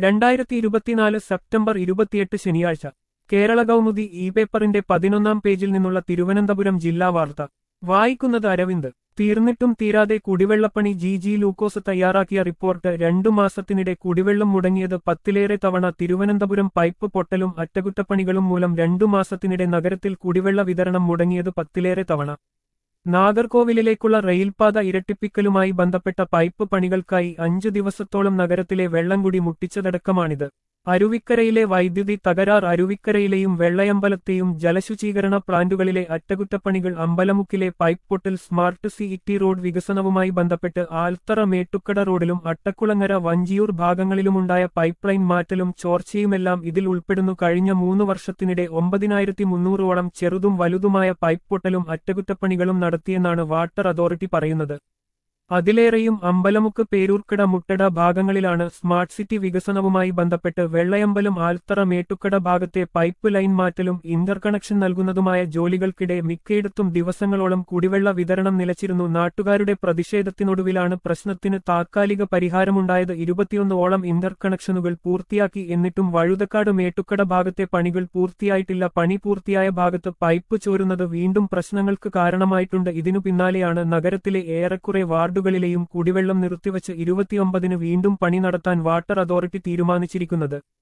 രണ്ടായിരത്തി ഇരുപത്തിനാല് സെപ്റ്റംബർ ഇരുപത്തിയെട്ട് ശനിയാഴ്ച കേരള കൗമുദി ഇ പേപ്പറിന്റെ പതിനൊന്നാം പേജിൽ നിന്നുള്ള തിരുവനന്തപുരം ജില്ലാ വാർത്ത വായിക്കുന്നത് അരവിന്ദ് തീർന്നിട്ടും തീരാതെ കുടിവെള്ളപ്പണി ജി ജി ലൂക്കോസ് തയ്യാറാക്കിയ റിപ്പോർട്ട് രണ്ടു മാസത്തിനിടെ കുടിവെള്ളം മുടങ്ങിയത് പത്തിലേറെ തവണ തിരുവനന്തപുരം പൈപ്പ് പൊട്ടലും അറ്റകുറ്റപ്പണികളും മൂലം രണ്ടു മാസത്തിനിടെ നഗരത്തിൽ കുടിവെള്ള വിതരണം മുടങ്ങിയത് പത്തിലേറെ തവണ നാഗർകോവിലിലേക്കുള്ള റെയിൽപാത ഇരട്ടിപ്പിക്കലുമായി ബന്ധപ്പെട്ട പൈപ്പ് പണികൾക്കായി അഞ്ചു ദിവസത്തോളം നഗരത്തിലെ വെള്ളംകുടി മുട്ടിച്ചതടക്കമാണിത് അരുവിക്കരയിലെ വൈദ്യുതി തകരാർ അരുവിക്കരയിലെയും വെള്ളയമ്പലത്തെയും ജലശുചീകരണ പ്ലാന്റുകളിലെ അറ്റകുറ്റപ്പണികൾ അമ്പലമുക്കിലെ പൈപ്പ് പൊട്ടൽ സ്മാർട്ട് സിഇടി റോഡ് വികസനവുമായി ബന്ധപ്പെട്ട് ആൽത്തറ മേട്ടുക്കട റോഡിലും അട്ടക്കുളങ്ങര വഞ്ചിയൂർ ഭാഗങ്ങളിലുമുണ്ടായ പൈപ്പ് ലൈൻ മാറ്റലും ചോർച്ചയുമെല്ലാം ഇതിൽ ഉൾപ്പെടുന്നു കഴിഞ്ഞ മൂന്ന് വർഷത്തിനിടെ ഒമ്പതിനായിരത്തി മുന്നൂറോളം ചെറുതും വലുതുമായ പൈപ്പ് പൊട്ടലും അറ്റകുറ്റപ്പണികളും നടത്തിയെന്നാണ് വാട്ടർ അതോറിറ്റി പറയുന്നത് അതിലേറെയും അമ്പലമുക്ക് പേരൂർക്കട മുട്ടട ഭാഗങ്ങളിലാണ് സ്മാർട്ട് സിറ്റി വികസനവുമായി ബന്ധപ്പെട്ട് വെള്ളയമ്പലം ആൽത്തറ മേട്ടുക്കട ഭാഗത്തെ പൈപ്പ് ലൈൻ മാറ്റലും ഇന്റർ കണക്ഷൻ നൽകുന്നതുമായ ജോലികൾക്കിടെ മിക്കയിടത്തും ദിവസങ്ങളോളം കുടിവെള്ള വിതരണം നിലച്ചിരുന്നു നാട്ടുകാരുടെ പ്രതിഷേധത്തിനൊടുവിലാണ് പ്രശ്നത്തിന് താത്കാലിക പരിഹാരമുണ്ടായത് ഇരുപത്തിയൊന്ന് ഓളം ഇന്റർ കണക്ഷനുകൾ പൂർത്തിയാക്കി എന്നിട്ടും വഴുതക്കാട് മേട്ടുക്കട ഭാഗത്തെ പണികൾ പൂർത്തിയായിട്ടില്ല പണി പൂർത്തിയായ ഭാഗത്ത് പൈപ്പ് ചോരുന്നത് വീണ്ടും പ്രശ്നങ്ങൾക്ക് കാരണമായിട്ടുണ്ട് ഇതിനു പിന്നാലെയാണ് നഗരത്തിലെ ഏറെക്കുറെ വാർഡുകൾ വാർഡുകളിലെയും കുടിവെള്ളം നിർത്തിവച്ച് ഇരുപത്തിയൊമ്പതിന് വീണ്ടും പണി നടത്താൻ വാട്ടർ അതോറിറ്റി തീരുമാനിച്ചിരിക്കുന്നത്